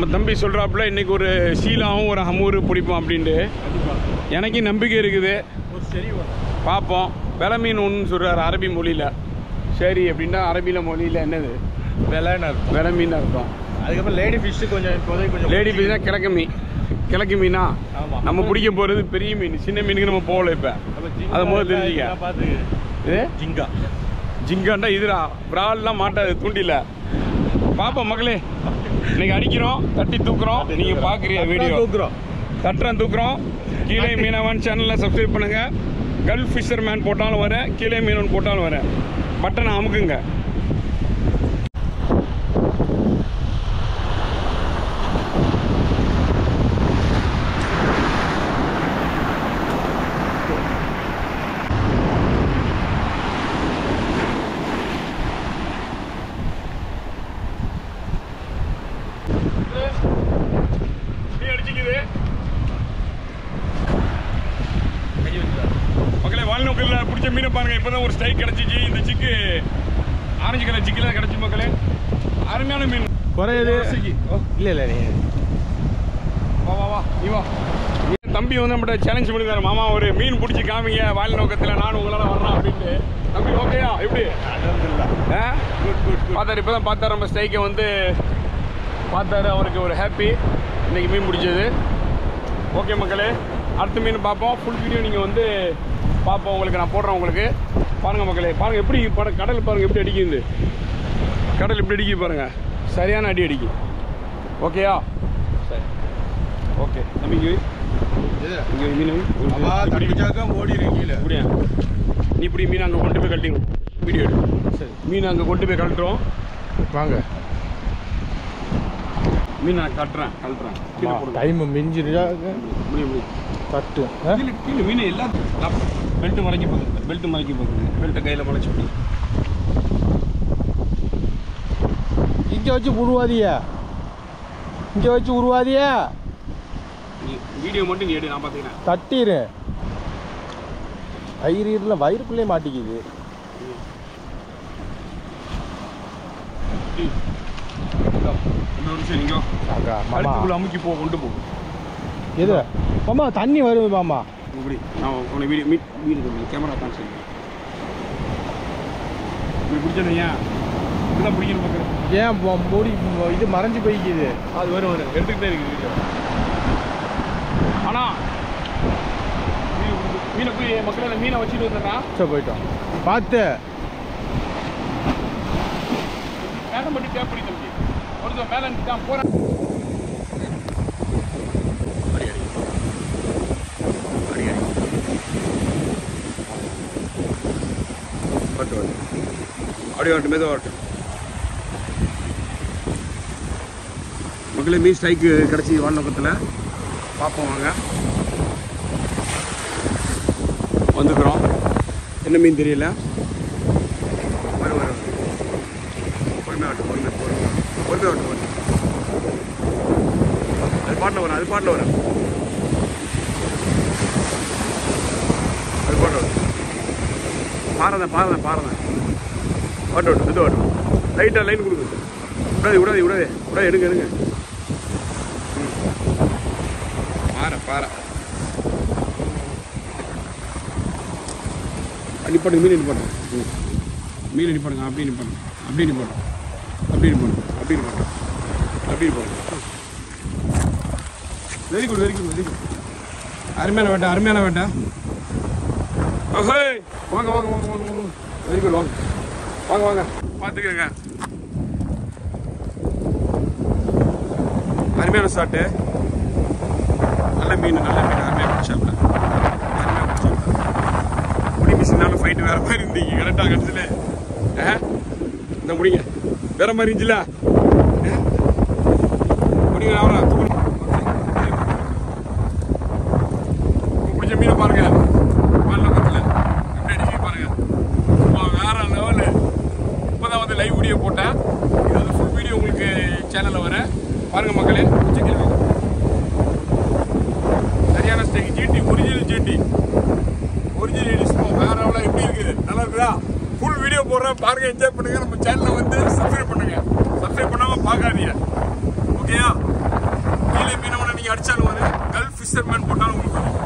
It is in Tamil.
நம்ம தம்பி சொல்கிறாப்புல இன்னைக்கு ஒரு சீலாவும் ஒரு ஹமூரு பிடிப்போம் அப்படின்ட்டு எனக்கு நம்பிக்கை இருக்குது ஒரு சரி வரும் பார்ப்போம் வில மீன் ஒன்று சொல்கிறாரு அரபி மொழியில் சரி அப்படின்னா அரபியில் மொழியில் என்னது விலைன்னு இருக்கும் வில மீன் அர்த்தம் அதுக்கப்புறம் லேடி ஃபிஷ்ஷு கொஞ்சம் இப்போதைக்கு கொஞ்சம் லேடி மீனா கிழக்கு மீன் கிழக்கு மீனா ஆமா. நம்ம பிடிக்க போகிறது பெரிய மீன் சின்ன மீனுக்கு நம்ம போகல இப்போ அப்ப ஜிங்கா அதை முதல்ல இதெல்லாம் தெரிஞ்சுக்க. இதெல்லாம் பார்த்து இது ஜிங்கா ஜிங்காண்டா இதுடா விரால்லாம் மாட்டாது தூண்டில பாப்போம் மக்களே இன்னைக்கு அடிக்கிறோம் தட்டி தூக்குறோம் நீங்க பாக்குறிய வீடியோ தூக்குறோம் தட்டுறோம் தூக்குறோம் கீழே மீனவன் சேனலில் சப்ஸ்கிரைப் பண்ணுங்க கல்ஃப் ஃபிஷர்மேன் போட்டாலும் வரேன் கீழே மீனவன் போட்டாலும் வரேன் பட்டனை அமுக்குங்க நீ அடிச்சுக்குது மக்களே வாழ்நோக்கில் பிடிச்ச மீனை பாருங்க இப்போதான் ஒரு ஸ்டைக் கிடச்சிச்சு இந்த சிக்கு ஆரஞ்சு கலர் சிக்கில் கிடச்சி மக்களே அருமையான மீன் குறையுது இல்லை இல்லை நீ வா வா வா நீ வா என் தம்பி வந்து நம்மகிட்ட சேலஞ்ச் பண்ணிருந்தாரு மாமா ஒரு மீன் பிடிச்சி காமிங்க வால் நோக்கத்தில் நான் உங்களால் வரணும் அப்படின்ட்டு தம்பி ஓகேயா எப்படி ஆ பார்த்தாரு இப்போ தான் பார்த்தாரு நம்ம ஸ்டைக்கை வந்து பார்த்தாரு அவருக்கு ஒரு ஹாப்பி இன்னைக்கு மீன் பிடிச்சது ஓகே மக்களே அடுத்த மீன் பார்ப்போம் ஃபுல் வீடியோ நீங்கள் வந்து பார்ப்போம் உங்களுக்கு நான் போடுறேன் உங்களுக்கு பாருங்கள் மக்களே பாருங்கள் எப்படி பாருங்க கடல் பாருங்கள் எப்படி அடிக்குது கடல் எப்படி அடிக்குது பாருங்கள் சரியான அடி அடிக்கும் ஓகேயா சரி ஓகே தம்பிக்கு இங்கே மீன் அவா இப்படி தப்பிச்சாக்கா ஓடிடும் கீழே இப்படியா நீ இப்படி மீன் அங்கே கொண்டு போய் கழட்டிடும் வீடியோ எடு சரி மீன் அங்கே கொண்டு போய் கழட்டுறோம் வாங்க மீன் நான் கட்டுறேன் கழட்டுறேன் கீழே போடுங்க டைம் மிஞ்சிருச்சா இப்படி இப்படி தட்டு கீழே கீழே மீன் எல்லாம் பெல்ட் மறைக்க போகுது பெல்ட் மறைக்க போகுது பெல்ட்டை கையில் மறைச்சு விடு இங்கே வச்சு உருவாதியா இங்கே வச்சு உருவாதியா நீ வீடியோ மட்டும் நீ எடு நான் பார்த்துக்கிறேன் தட்டிடு வயிறுல வயிறுக்குள்ளே மாட்டிக்குது இன்னொரு நிமிஷம் நீங்க அக்கா மாமா கழுத்துக்குள்ள அமுக்கி போ கொண்டு போ எது மாமா தண்ணி வருது மாமா இப்படி நான் உன்னை வீடியோ மீட் வீடு கேமரா தான் சரி இப்படி பிடிச்சது ஏன் இப்படிதான் பிடிக்கணும் பார்க்குறேன் ஏன் மொ- மூடி மொ- இது மறைஞ்சு போய்க்குது அது வரும் வரும் எடுத்துக்கிட்டே இருக்குது வீடியோ ஆனா மீன் பிடிச்சு- மீனை போய் மக்கள் அந்த மீனை வச்சுட்டு வந்தேன்னா சரி போயிட்டோம் பார்த்து மேலே மட்டும் டேப் பிடி தம்பி ஒருத்தர் மேலே தான் போகிறேன் வரட்டும் வரட்டும் அப்படியே வரட்டும் மெதுவாக வரட்டும் மக்களே மீன் ஸ்ட்ரைக்கு கிடச்சி வானொக்கத்தில் பார்ப்போம் வாங்க வந்துக்கிறோம் என்ன மீன் தெரியல வரும் வரும் பொறுமையாக வரட்டும் பொறுமை பொறுமை பொறுமையாக வரட்டும் பொறுமை அது பாட்டில் வரும் அது பாட்டில் வரும் அது பாட்டில் வரும் பாரதன் பாரதன் பாரதன் ஓட்ட ஓட்டும் இது ஓட்டும் லைட்டாக லைன் கொடுக்கு விடாது விடாது விடாது விடாது எடுங்க எடுங்க ம். பாறை பாறை நிப்பாட்டுங்க மீன் நிப்பாட்டுங்க ம். மீன் நிப்பாட்டுங்க அப்படியே நிப்பாட்டுங்க அப்படியே நிப்பாட்டுங்க அப்படியே நிப்பாட்டுங்க அப்படியே நிப்பாட்டுங்க அப்படியே நிப்பாட்டுங்க very good very good very good அருமையான வேட்டை அருமையான வேட்டை ஓஹே வாங்க வாங்க வாங்க வாங்க வாங்க வெரி குட் வாங்க வாங்க வாங்க பார்த்துக்கங்க அருமையான ஷாட்டு நல்ல மீன் நல்ல மீன் அருமையாக பிடிச்சாப்ல அருமையாக பிடிச்சாப்ல முடி மிஷினாலும் ஃபைட்டு வேற மாதிரி இருந்தீங்க கரெக்டாக கடைசியில் ஆ இந்த முடிங்க வேற மாதிரி இருந்துச்சுல ஆ? முடிங்க அவரா பிடிச்ச மீனை பாருங்க பல்லக்கத்தில் எப்படி அடிச்சு பாருங்க சும்மா வேற லெவலு இப்போதான் வந்து லைவ் வீடியோ போட்டேன் இது வந்து ஃபுல் வீடியோ உங்களுக்கு சேனலில் வர பாருங்க மக்களே சிக்கன் சரியான steak GT original GT original disco வேற லெவலில் எப்படி இருக்குது நல்லா இருக்குதா ஃபுல் வீடியோ போடுறேன் பாருங்க என்ஜாய் பண்ணுங்க நம்ம சேனலை வந்து சப்ஸ்கிரைப் பண்ணுங்க சப்ஸ்கிரைப் பண்ணாம பார்க்காதீங்க ஓகேயா அடிச்சாலும் வரும் கல்ஃப் ஃபிஷர்மேன் போட்டாலும் உங்களுக்கு வரும்